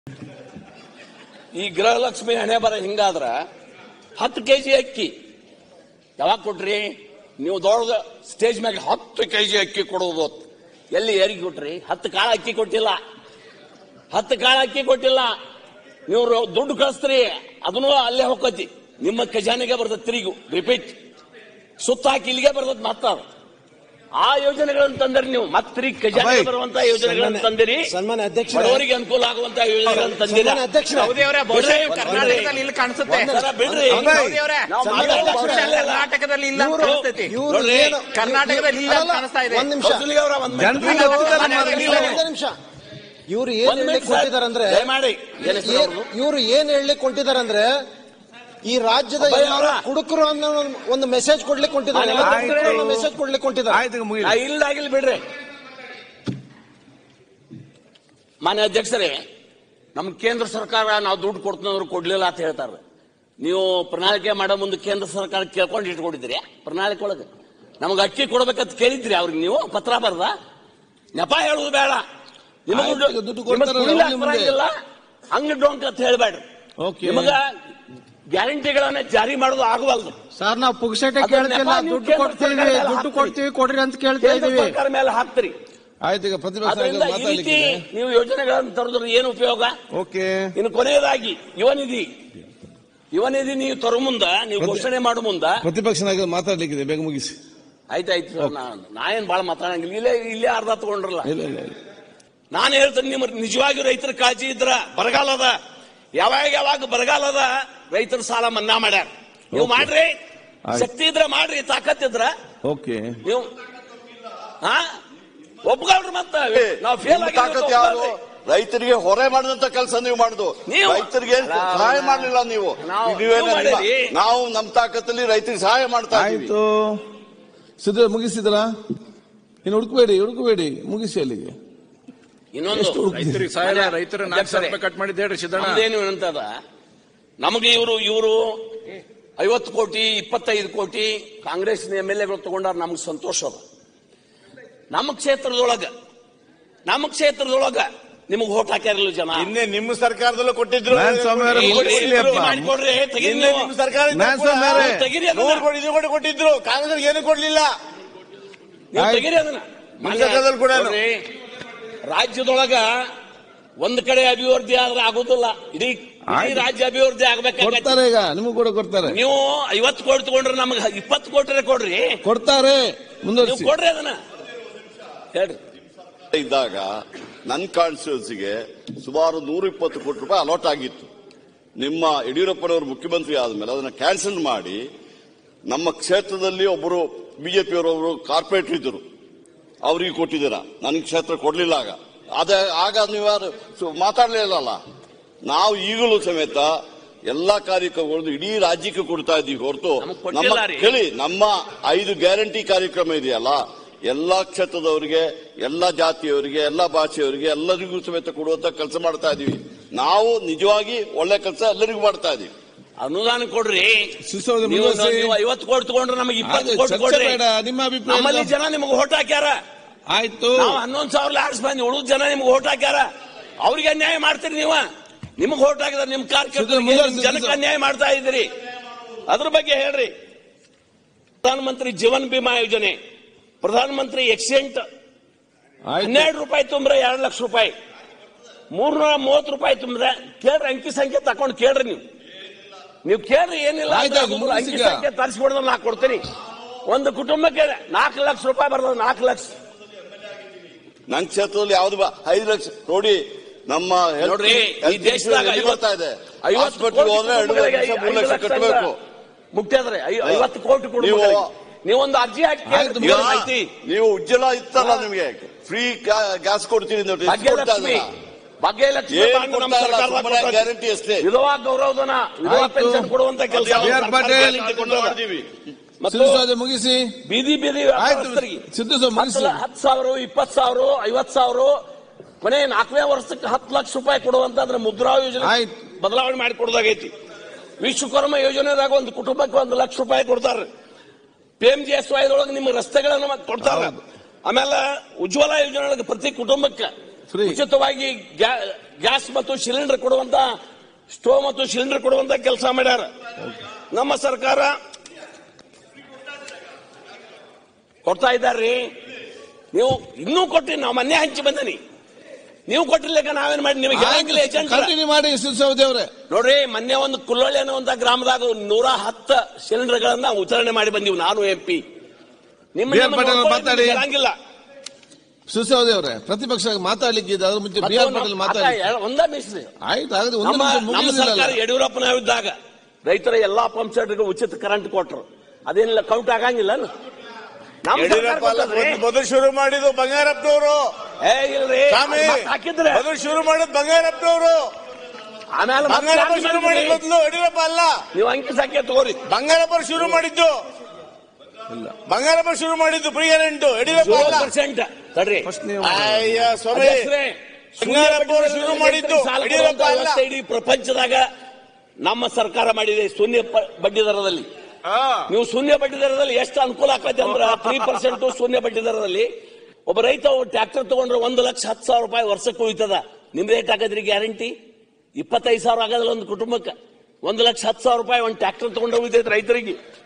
ಈ ಗೃಹಲಕ್ಷ್ಮಿ ಹಣೆ ಬರ ಹಿಂಗಾದ್ರ ಹತ್ತು ಕೆಜಿ ಅಕ್ಕಿ ಯಾವಾಗ ಕೊಟ್ರಿ ನೀವು ದೊಡ್ಡ ಸ್ಟೇಜ್ ಮ್ಯಾಗ ಹತ್ತು ಕೆಜಿ ಅಕ್ಕಿ ಕೊಡೋದು ಅಂತ. ಎಲ್ಲಿ ಯಾರಿಗೆ ಕೊಟ್ರಿ ಹತ್ತು ಕಾಳ ಅಕ್ಕಿ ಕೊಟ್ಟಿಲ್ಲ ಹತ್ತು ಕಾಳ ಅಕ್ಕಿ ಕೊಟ್ಟಿಲ್ಲ ನೀವು ರೊ- ದುಡ್ಡು ಕಳಿಸ್ತೀರಿ ಅದನ್ನು ಅಲ್ಲೇ ಹೋಗತಿ ನಿಮ್ಮ ಖಜಾನೆಗೆ ಬರ್ತದೆ ತಿರುಗು ರಿಪೀಟ್ ಸುತ್ತ ಹಾಕಿ ಇಲ್ಲಿಗೆ ಬರ್ತದೆ ಮತ್ತ ಅದು. ಆ ಯೋಜನೆಗಳನ್ನು ತಂದಿರಿ ನೀವು ಮತ್ತೆ ತಿರುಗಿ ಖಜಾನೆಗೆ ಅಭಯ್, ಬರುವಂತ ಯೋಜನೆಗಳನ್ನು ಸನ್ಮಾನ್ಯ- ತಂದಿರಿ ಸನ್ಮಾನ್ಯ ಅಧ್ಯಕ್ಷರೇ. ಬಡವರಿಗೆ ಅನುಕೂಲ ಆಗುವಂತ ಯೋಜನೆಗಳನ್ನು ತಂದಿರಿ ಸನ್ಮಾನ್ಯ ಅಧ್ಯಕ್ಷರೇ. ಸೌದಿ ಅವರೇ ಬಹುಶಃ ಬಿಡ್ರಿ, ಕರ್ನಾಟಕದಲ್ಲಿ ಇಲ್ಲಿ ಕಾಣಿಸುತ್ತೆ ಒಂದರ ಬಿಡ್ರಿ ಅಭಯ್, ಸೌದಿ ಅವರೇ ನಾವು ಸನ್ಮಾನ್ಯ ಮಾತಾಡೋದು ಬಹುಶಃ ಅಲ್ಲ. ಕರ್ನಾಟಕದಲ್ಲಿ ಇಲ್ಲ ಅಂತ ಇವ್ರು- ಕಾಣಿಸ್ತೈತಿ ಇವ್ರು ನೋಡ್ರಿ, ಏನು- ಕರ್ನಾಟಕದಲ್ಲಿ ಇಲ್ಲ ಅಂತ ಅಲ್ಲ, ಕಾಣಿಸ್ತಾ ಇದೆ. ಒಂದ್ ನಿಮಿಷ ಕೌಸಲ್ಯ ಅವರ ಒಂದ್ ಜನರಿಗೆ ಗೊತ್ತಿದ್ದಾರೆ ಮಾತ್ರ ಇಲ್ಲ, ನೀವು. ಒಂದೇ ನಿಮಿಷ ಇವ್ರು ಏನ್ ಒಂದ್ ಹೇಳಲಿಕ್ಕೆ minute sir. ಕೊಟ್ಟಿದಾರಂದ್ರೆ ದಯಮಾಡಿ ಏನ್ ಹೆಸರು ಅವ್ರದ್ದು? ಇವ್ರು ಏನ್ ಹೇಳಲಿಕ್ಕೆ ಕೊಟ್ಟಿದಾರಂದ್ರೆ ಈ ರಾಜ್ಯದ ಅಭಯ್ ಎಲ್ಲರೂ ಅವರ- ಕುಡುಕರು ಅನ್ನೋ ಒಂದು- ಒಂದು ಮೆಸೇಜ್ ಕೊಡ್ಲಿಕ್ಕೆ ಕೊಟ್ಟಿದ್ದಾರೆ ಆಯ್ತು. ಮೆಸೇಜ್ ಕೊಡ್ಲಿಕ್ಕೆ ಕೊಟ್ಟಿದ್ದಾರೆ ಆಯ್ತು ಈಗ ಮುಗಿಲಿ ನಾ ಇಲ್ದಾಗಿಲ್ ಬಿಡ್ರಿ ಮಾನ್ಯ ಅಧ್ಯಕ್ಷರೇ ನಮ್ ಕೇಂದ್ರ ಸರ್ಕಾರ ನಾವು ದುಡ್ಡು ಕೊಡ್ತಂದ್ರು ಕೊಡ್ಲಿಲ್ಲ ಅಂತ ಹೇಳ್ತಾರೆ ನೀವು ಪ್ರಣಾಳಿಕೆ ಮಾಡೋ ಮುಂದೆ ಕೇಂದ್ರ ಸರ್ಕಾರ ಕೇಳ್ಕೊಂಡು ಇಟ್ಕೊಂಡಿದ್ರಿ ಪ್ರಣಾಳಿಕೆ ಒಳಗೆ ನಮಗೆ ಅಕ್ಕಿ ಕೊಡ್ಬೇಕಂತ ಕೇಳಿದ್ರಿ ಅವ್ರಿಗೆ ನೀವು ಪತ್ರ ಬರ್ದ ನೆಪ ಹೇಳುದು ಬೇಡ ನಿಮಗ್ ಆಯ್ತು, ಈಗ ದುಡ್ಡು ಕೊಡ್ತಾರಲ್ಲ, ನಿಮಗ್ ಕುಣಿಲಾಕ್ ಅವ್ರಿಗೆ ಮುಂದೆ. ಬರಂಗಿಲ್ಲ ಹಂಗ ಡೊಂಕ್ ಅಂತ ಹೇಳ್ಬೇಡ್ರಿ Okay. ನಿಮಗ ಗ್ಯಾರಂಟಿಗಳನ್ನ ಜಾರಿ ಮಾಡೋದು ಆಗುವಲ್ದು ಸರ್ ನಾವು ಪುಗ್ಸೆಟೆ ಅದನ್ನ ಕೇಳ್ತಿಲ್ಲ ನೆಪ ನೀವು ದುಡ್ಡು ಕೇಂದ್ರ ಕೊಡ್ತೀವಿ ಸರ್ಕಾರದ ದುಡ್ಡು ಹಾಕ್ತೀರಿ. ಕೊಡ್ತೀವಿ ಕೊಡ್ರಿ ಅಂತ ಕೇಳ್ತಾ ಕೇಂದ್ರ ಇದೀವಿ ಸರ್ಕಾರ ಮೇಲೆ ಹಾಕ್ತೀರಿ ಆಯ್ತು ಈಗ ಪ್ರತಿಪಕ್ಷ ಅದರಿಂದ ಈ ರೀತಿ ಮಾತಾಡ್ಲಿಕ್ಕೆ ನೀವು ಯೋಜನೆಗಳನ್ನು ತರೋದ್ರ ಏನು ಉಪಯೋಗ ಓಕೆ ಇನ್ನು ಕೊನೆಯದಾಗಿ ಯುವ ನಿಧಿ ಯುವ ನಿಧಿ ನೀವು ತರೋ ಮುಂದ ನೀವು ಘೋಷಣೆ ಮಾಡೋ ಮುಂದ ಪ್ರತಿಪಕ್ಷ ನಾಯಕರು ಮಾತಾಡ್ಲಿಕ್ಕಿದೆ ಬೇಗ ಮುಗಿಸಿ ಆಯ್ತಾಯ್ತು ಸರ್ ನಾ ನಾ ಏನ್ ಬಾಳ ಮಾತಾಡಂಗಿಲ್ಲ ಇಲ್ಲೇ ಇಲ್ಲೇ ಅರ್ಧ ತಗೊಂಡ್ರಲ್ಲ ಇಲ್ಲ ಇಲ್ಲ ಇಲ್ಲ ನಾನು ಹೇಳ್ತೇನೆ ನಿಮ್ಮ ನಿಜವಾಗಿ ರೈತರ ಕಾಳಜಿ ಇದ್ರ ಬರಗಾಲ ಅದ ಯಾವಾಗ ಯಾವಾಗ ಬರಗಾಲ ಅದ ರೈತರ ಸಾಲ ಮನ್ನಾ ಮಾಡ್ಯಾರ ನೀವು Okay. ಮಾಡ್ರಿ ಆಯ್ತು. ಶಕ್ತಿ ಇದ್ರ ಮಾಡ್ರಿ ತಾಕತ್ ಇದ್ರ ಓಕೆ ನೀವು ಹಾ ಒಪ್ಕೊಳ್ರಿ ಮತ್ತ ನಾವು ಫೇಲ್ ನಿಮ್ಮ ತಾಕತ್ ಯಾರು ರೈತರಿಗೆ ಹೊರೆ ಮಾಡಿದಂತ ಕೆಲಸ ನೀವು ಮಾಡುದು ನೀವು- ರೈತರಿಗೆ ಅಲ್ಲ, ಸಹಾಯ ಮಾಡಲಿಲ್ಲ ನೀವು ನಾವು- ನೀವೇನ ನೀವು ನಿಮ್ಮ- ಮಾಡಿರಿ. ನಾವು ನಮ್ಮ ತಾಕತ್ತಲ್ಲಿ ರೈತರಿಗೆ ಸಹಾಯ ಮಾಡ್ತಾ ಇದ್ದೀವಿ ಆಯ್ತು ಸಿದ್ಧ ಮುಗಿಸಿದ್ರ ಇನ್ನು ಹುಡುಕಬೇಡಿ ಹುಡುಕಬೇಡಿ ಮುಗಿಸಿ ಅಲ್ಲಿಗೆ ಇನ್ನೊಂದು ಎಷ್ಟು ಹುಡುಕ್ತೀರಿ? ರೈತರಿಗೆ ಸಹಾಯ ರೈತರ ನಾಲ್ಕು ಸಾವಿರ ರೂಪಾಯಿ ಕಟ್ ಮಾಡಿದ್ದು ಹೇಳ್ರಿ ಸಿದ್ದಣ್ಣ ನಮ್ದೇನು ಅಂತದ ನಮಗೆ ಇವರು ಇವರು ಐವತ್ತು ಕೋಟಿ ಇಪ್ಪತ್ತೈದು ಕೋಟಿ ಕಾಂಗ್ರೆಸ್ ಎಂ ಎಲ್ ಎಗಳು ತಗೊಂಡಾರ ನಮ್ಗೆ ಸಂತೋಷ ಅದ ನಮ್ಮ ಕ್ಷೇತ್ರದೊಳಗ ನಮ್ಮ ಕ್ಷೇತ್ರದೊಳಗ ನಿಮಗೆ ಓಟ್ ಹಾಕ್ಯಾರಿಲ್ಲ ಜನ ನಿನ್ನೆ ನಿಮ್ಮ ಸರ್ಕಾರದಲ್ಲೂ ಕೊಟ್ಟಿದ್ರು ನಾನ್ ಸ್ವಾಮಿ ಅವರೇ ಈ ಮುಗಿಸ್ಲಿ ಕೊಡಿ, ಅಪ್ಪ. ಮಾಡಿಕೊಡ್ರಿ ತೆಗೀರಿ ನಿನ್ನೆ ನೀವು. ನಿಮ್ಮ ಸರ್ಕಾರ ಇದ್ದಾಗ ನಾನ್ ಕೂಡ ಸ್ವಾಮಿ ಅವರೇ. ತೆಗೀರಿ ಅದನ್ನ. ನೂರು ಕೋಟಿ ಇದು ಕೋಟಿ ಕೊಟ್ಟಿದ್ರು ಕಾಂಗ್ರೆಸ್ ಏನು ಕೊಡ್ಲಿಲ್ಲ ನೀವು ಆಯ್ತು. ತೆಗೀರಿ ಅದನ್ನ ನಿಮ್ಮ ಸರ್ಕಾರದಲ್ಲಿ ಕೂಡ ಏನು? ನೋಡ್ರಿ, ರಾಜ್ಯದೊಳಗ ಒಂದ್ ಕಡೆ ಅಭಿವೃದ್ಧಿ ಆದ್ರೆ ಆಗುದಿಲ್ಲ ಇಡೀ ಇಡೀ ಆಯ್ತು. ರಾಜ್ಯ ಅಭಿವೃದ್ಧಿ ಆಗ್ಬೇಕಾಗತ್ತೆ ಕೊಡ್ತಾರೆ ಈಗ ನಿಮಗೂ ಕೂಡ ಕೊಡ್ತಾರೆ ನೀವು ಐವತ್ತು ಕೋಟಿ ತಗೊಂಡ್ರೆ ನಮ್ಗೆ ಇಪ್ಪತ್ತು ಕೋಟಿ ಕೊಡ್ರಿ ಕೊಡ್ತಾರೆ ನೀವು ಮುಂದುವರಿಸಿ ಕೊಡ್ರಿ ಅದನ್ನ ಹೇಳ್ರಿ ಇದ್ದಾಗ ನನ್ನ ಕಾನ್ಸ್ಟಿಟ್ಯೂನ್ಸಿಗೆ ಸುಮಾರು ನೂರ ಇಪ್ಪತ್ತು ಕೋಟಿ ರೂಪಾಯಿ ಅಲಾಟ್ ಆಗಿತ್ತು ನಿಮ್ಮ ಯಡಿಯೂರಪ್ಪನವರು ಮುಖ್ಯಮಂತ್ರಿ ಆದ್ಮೇಲೆ ಅದನ್ನ ಕ್ಯಾನ್ಸಲ್ ಮಾಡಿ ನಮ್ಮ ಕ್ಷೇತ್ರದಲ್ಲಿ ಒಬ್ಬರು ಬಿಜೆಪಿಯವರೊಬ್ಬರು ಕಾರ್ಪೊರೇಟರ್ ಇದ್ದರು ಅವರಿಗೆ ಕೊಟ್ಟಿದ್ದೀರಾ ನನಗೆ ಕ್ಷೇತ್ರ ಕೊಡ್ಲಿಲ್ಲ ಆಗ ಅದೇ ಆಗ ನೀವು ಯಾರು ಸು- ಮಾತಾಡ್ಲಿಲ್ಲಲ್ಲ ನಾವು ಈಗಲೂ ಸಮೇತ ಎಲ್ಲಾ ಕಾರ್ಯಕ್ರಮಗಳನ್ನು ಇಡೀ ರಾಜ್ಯಕ್ಕೆ ಕೊಡ್ತಾ ಇದ್ದೀವಿ ಹೊರತು ನಮಗ್ ನಮ್ಮ ಕೊಟ್ಟಿಲ್ಲ ರೀ. ಕೇಳಿ ನಮ್ಮ ಐದು ಗ್ಯಾರಂಟಿ ಕಾರ್ಯಕ್ರಮ ಇದೆಯಲ್ಲ ಎಲ್ಲಾ ಕ್ಷೇತ್ರದವರಿಗೆ ಎಲ್ಲಾ ಜಾತಿಯವರಿಗೆ ಎಲ್ಲಾ ಭಾಷೆಯವರಿಗೆ ಎಲ್ಲರಿಗೂ ಸಮೇತ ಕೊಡುವಂತ ಕೆಲಸ ಮಾಡ್ತಾ ಇದೀವಿ ನಾವು ನಿಜವಾಗಿ ಒಳ್ಳೆ ಕೆಲಸ ಎಲ್ಲರಿಗೂ ಮಾಡ್ತಾ ಇದೀವಿ ಅನುದಾನ ಕೊಡ್ರಿ ಸುಸೌದ ನೀವು ಮುಂದುವರಿಸಿ. ನೀವು ಐವತ್ತು ಕೋಟಿ ತಗೊಂಡ್ರೆ ನಮಗೆ ಇಪ್ಪತ್ತು ಆಯ್ತು, ಕೋಟಿ ಚರ್ಚೆ ಕೊಡ್ರಿ ಬೇಡ ನಿಮ್ಮ ಅಭಿಪ್ರಾಯ ನಮ್ಮಲ್ಲಿ ಏನು? ಜನ ನಿಮಗೆ ಓಟ್ ಹಾಕ್ಯಾರ ಆಯ್ತು ನಾವು ಹನ್ನೊಂದು ಸಾವಿರ ಲ್ಯಾಡ್ಸ್ ಬಂದು ಉಳಿದ ಜನ ನಿಮ್ಗೆ ಓಟ್ ಹಾಕ್ಯಾರ ಅವ್ರಿಗೆ ಅನ್ಯಾಯ ಮಾಡ್ತೀರಿ ನೀವು ನಿಮಗೆ ಓಟ್ ಹಾಕಿದ್ರೆ ನಿಮ್ ಸುಧೀರ್ ಕಾರ್ಯಕರ್ತರಿಗೆ ಮುಂದುವರಿಸಿ, ನಿಮ್ ಜನಕ್ಕೆ ಸುಧೀರ್. ಅನ್ಯಾಯ ಮಾಡ್ತಾ ಇದ್ದೀರಿ ಅದ್ರ ಬಗ್ಗೆ ಹೇಳ್ರಿ ಪ್ರಧಾನಮಂತ್ರಿ ಜೀವನ್ ಬಿಮಾ ಯೋಜನೆ ಪ್ರಧಾನಮಂತ್ರಿ ಎಕ್ಸಿಡೆಂಟ್ ಆಯ್ತು ಹನ್ನೆರಡು ರೂಪಾಯಿ ತುಂಬ್ರೆ ಎರಡು ಲಕ್ಷ ರೂಪಾಯಿ ಮೂರ್ನೂರ ಮೂವತ್ತು ರೂಪಾಯಿ ತುಂಬ್ರೆ ಕೇಳ್ರಿ ಅಂಕಿ ಸಂಖ್ಯೆ ತಕೊಂಡು ಕೇಳ್ರಿ ನೀವು ನೀವು ಕೇಳ್ರಿ ಏನಿಲ್ಲ ಆಯ್ತು, ಅಂದ್ರೆ ಮುಗಿಸಿ ಅಂಕಿ ಈಗ. ಸಂಖ್ಯೆ ತರಿಸ್ಬಿಡ್ದ್ರೆ ನಾ ಕೊಡ್ತೀನಿ ಒಂದು ಕುಟುಂಬಕ್ಕೆ ನಾಲ್ಕು ಲಕ್ಷ ರೂಪಾಯಿ ಬರ್ತದೆ ನಾಲ್ಕು ಲಕ್ಷ ನನ್ನ ಕ್ಷೇತ್ರದಲ್ಲಿ ಯಾವ್ದು ಬ- ಐದು ಲಕ್ಷ ನೋಡಿ ನಮ್ಮ health- ನೋಡ್ರಿ ಈ health ದೇಶದಾಗ insurance ಎಲ್ಲಿ ಬರ್ತಾ ಇದೆ ಐವತ್ತು ಹಾಸ್ಪಿಟಲ್ ಕೋಟಿ ಹೋದ್ರೆ ಎರಡು ಕುಟುಂಬಗಳಿಗೆ ಲಕ್ಷ ಮೂರು ಐದು ಲಕ್ಷ ಲಕ್ಷ ಕಟ್ಟಬೇಕು ಮುಖ್ಯದ್ರೆ ಐವತ್ತು ಕೋಟಿ ಕುಟುಂಬಗಳಿಗೆ ನೀವೊಂದು ಅರ್ಜಿ ಹಾಕಿ ಆಯ್ತು, ಕೇಳ್ರಿ, ಮುಗಿಸಿ. ಮಾಹಿತಿ ನೀವು ಉಜ್ವಲ ಇತ್ತಲ್ಲ ನಿಮಗೆ ಫ್ರೀ ಗ್ಯಾಸ್ ಕೊಡ್ತೀನಿ ನೋಡಿ ಎಷ್ಟು ಕೊಡ್ತಾ ಭಾಗ್ಯಲಕ್ಷ್ಮಿ ಇದ್ದೀರಾ? ಭಾಗ್ಯಲಕ್ಷ್ಮಿ ಏನ್ ಬಾಂಡ್ ನಮ್ಮ ಕೊಡ್ತಾ ಇಲ್ಲ, ಸರ್ಕಾರದಾಗ ಸುಮ್ಮನೆ ಕೊಡ್ತದೆ. ಗ್ಯಾರಂಟಿ ಅಷ್ಟೇ ವಿಧವಾ ಗೌರವಧನ ವಿಧವಾ ಆಯ್ತು. ಪೆನ್ಷನ್ ಕೊಡುವಂತ ಕೆಲಸ ಅದು ಬಿ ಆರ್ ಪಾಟೀಲ್. ಮಾಡಿದೀವಿ. ಮತ್ತು ಸಿದ್ದು ಮುಗಿಸಿ ಬೀದಿ ಬೀದಿ ಆಯ್ತು ವ್ಯಾಪಾರಸ್ಥರಿಗೆ ಸಿದ್ದು ಸರ್ ಮುಗಿಸಿ ಹತ್ತು ಹತ್ತು ಸಾವಿರ ಇಪ್ಪತ್ತು ಸಾವಿರ ಐವತ್ತು ಸಾವಿರ ಕೊನೆ ನಾಲ್ಕನೇ ವರ್ಷಕ್ಕೆ ಹತ್ತು ಲಕ್ಷ ರೂಪಾಯಿ ಕೊಡುವಂತಂದ್ರೆ ಮುದ್ರಾ ಯೋಜನೆ ಆಯ್ತು. ಬದಲಾವಣೆ ಮಾಡಿ ಕೊಡೋದಾಗೈತಿ ವಿಶ್ವಕರ್ಮ ಯೋಜನೆದಾಗ ಒಂದು ಕುಟುಂಬಕ್ಕೆ ಒಂದು ಲಕ್ಷ ರೂಪಾಯಿ ಕೊಡ್ತಾರೆ ಪಿ ಎಂ ಜಿ ಎಸ್ ವೈದೊಳಗೆ ನಿಮ್ಮ ರಸ್ತೆಗಳನ್ನ ಮತ್ತೆ ಕೊಡ್ತಾರೆ ಆಮೇಲೆ ಉಜ್ವಲ ಯೋಜನೆ ಒಳಗೆ ಪ್ರತಿ ಕುಟುಂಬಕ್ಕೆ Free. ಉಚಿತವಾಗಿ ಗ್ಯಾ- ಗ್ಯಾಸ್ ಮತ್ತು ಸಿಲಿಂಡರ್ ಕೊಡುವಂತ ಸ್ಟೋವ್ ಮತ್ತು ಸಿಲಿಂಡರ್ ಕೊಡುವಂತ ಕೆಲಸ ಮಾಡ್ಯಾರ ನಮ್ಮ ಸರ್ಕಾರ ಕೊಡ್ತಾ ಇದ್ದಾರ್ರಿ ನೀವು ಇನ್ನೂ ಕೊಟ್ರಿ ನಾವು ಮೊನ್ನೆ ಹಂಚಿ ಬಂದನಿ ನೀವು ಕೊಟ್ಟಿರ್ಲಿಕ್ಕ ನಾವೇನ್ ಮಾಡಿ ನಿಮಗೆ ಹೇಳಂಗಿಲ್ಲ ಏಜೆಂಟ್ ಕಂಟಿನ್ಯೂ ಮಾಡಿ ಸಿದ್ದರಾಮಯ್ಯ ಅವರೇ ನೋಡ್ರಿ ಮೊನ್ನೆ ಒಂದು ಕುಲ್ಲೊಳ್ಳಿ ಅನ್ನುವಂತ ಗ್ರಾಮದಾಗ ನೂರ ಹತ್ತು ಸಿಲಿಂಡರ್ಗಳನ್ನ ವಿತರಣೆ ಮಾಡಿ ಬಂದಿವಿ ನಾನು ಎಂ ಪಿ ನಿಮ್ಮ ಬಿ ಆರ್ ನಿಮ್ಮ ಪಾಟೀಲ್ ನೋಡ್ಕೊಳ್ಳಿ, ಮಾತಾಡಿ. ನಿಮ್ಗೆ ಹೇಳಂಗಿಲ್ಲ ಸಿದ್ದರಾಮಯ್ಯ ಅವರೇ ಪ್ರತಿಪಕ್ಷ ಮಾತಾಡ್ಲಿಕ್ಕೆ ಇದೆ ಅದ್ರ ಮುಂಚೆ ಬಿ ಆರ್ ಪಾಟೀಲ್ ಮಾತಾಡಿ ಒಂದ ಮೀಸಲಿ ಆಯ್ತು ಹಾಗಾದ್ರೆ ಒಂದು ನಮ್ಮ ನಿಮಿಷ ನಮ್ಮ ಸರ್ಕಾರ ಮುಗಿದಿಲ್ಲ ಯಡಿಯೂರಪ್ಪನ ಇದ್ದಾಗ ರೈತರ ಎಲ್ಲಾ ಪಂಪ್ ಸೆಟ್ಗೆ ಉಚಿತ ಕರೆಂಟ್ ಕೊಟ್ರು ಅದೇನಿಲ್ಲ ಕೌಂಟ್ ಆಗಂಗಿಲ್ಲ ನಮ್ಮ ಸರ್ಕಾರ ಯಡಿಯೂರಪ್ಪ ಅಲ್ಲ, ಕೊಟ್ಟದ್ರಿ. ಮೊದ್ಲು- ಮೊದಲು ಶುರು ಮಾಡಿದ್ದು ಬಂಗಾರಪ್ಪನವರು ಏ ಇಲ್ರಿ ಸ್ವಾಮಿ ಮತ್ತ್ ಹಾಕಿದ್ರೆ ಮೊದಲು ಶುರು ಮಾಡಿದ್ ಬಂಗಾರಪ್ಪನವರು ಆಮೇಲೆ ಮತ್ತೆ ಬಂಗಾರಪ್ಪ ಯಾಕೆ ಶುರು ಮಾಡಿದ್ ಮಾಡಿದ್ರಿ? ಮೊದಲು ಯಡಿಯೂರಪ್ಪ ಅಲ್ಲ ನೀವು ಅಂಕಿ ಸಂಖ್ಯೆ ತಗೋರಿ ಬಂಗಾರಪ್ಪ ಶುರು ಮಾಡಿದ್ದು ಬಂಗಾರಪ್ಪ ಶುರು ಮಾಡಿದ್ದು ಫ್ರೀ ಕರೆಂಟ್ ಯಡಿಯೂರಪ್ಪ ಜೀರೋ ಅಲ್ಲ ಪರ್ಸೆಂಟ್ ತಡ್ರಿ ಅಯ್ಯ ಸ್ವಾಮಿ ಅಧ್ಯಕ್ಷರೇ, ಬಂಗಾರಪ್ಪ ಅವರು ಶುರು ಮಾಡಿದ್ದು ಸಾಲ ಯಡಿಯೂರಪ್ಪ ಕೊಡುವಂತ ಅಲ್ಲ ವ್ಯವಸ್ಥೆ ಇಡೀ ಪ್ರಪಂಚದಾಗ ನಮ್ಮ ಸರ್ಕಾರ ಮಾಡಿದೆ ಶೂನ್ಯ ಪ- ಬಡ್ಡಿ ದರದಲ್ಲಿ ನೀವು ಶೂನ್ಯ ಬಡ್ಡಿ ದರದಲ್ಲಿ ಎಷ್ಟು ಅನುಕೂಲ ಆಕತಿ ಅಂದ್ರೆ ತ್ರೀ ಪರ್ಸೆಂಟ್ ಶೂನ್ಯ ಬಡ್ಡಿ ದರದಲ್ಲಿ ಒಬ್ಬ ರೈತ ಟ್ರ್ಯಾಕ್ಟರ್ ತಗೊಂಡ್ರೆ ಒಂದು ಲಕ್ಷ ಹತ್ತು ಸಾವಿರ ರೂಪಾಯಿ ವರ್ಷಕ್ಕೆ ಉಳಿತದ ನಿಮ್ ರೇಟ್ ಆಗದ್ರಿ ಗ್ಯಾರಂಟಿ ಇಪ್ಪತ್ತೈದು ಸಾವಿರ ಆಗೋದಿಲ್ಲ ಒಂದು ಕುಟುಂಬಕ್ಕೆ ಒಂದು ಲಕ್ಷ ಹತ್ತು ಸಾವಿರ ರೂಪಾಯಿ ಒಂದು ಟ್ರ್ಯಾಕ್ಟರ್ ತಗೊಂಡ್ರೆ ಉಳಿತೈತೆ ರೈತರಿಗೆ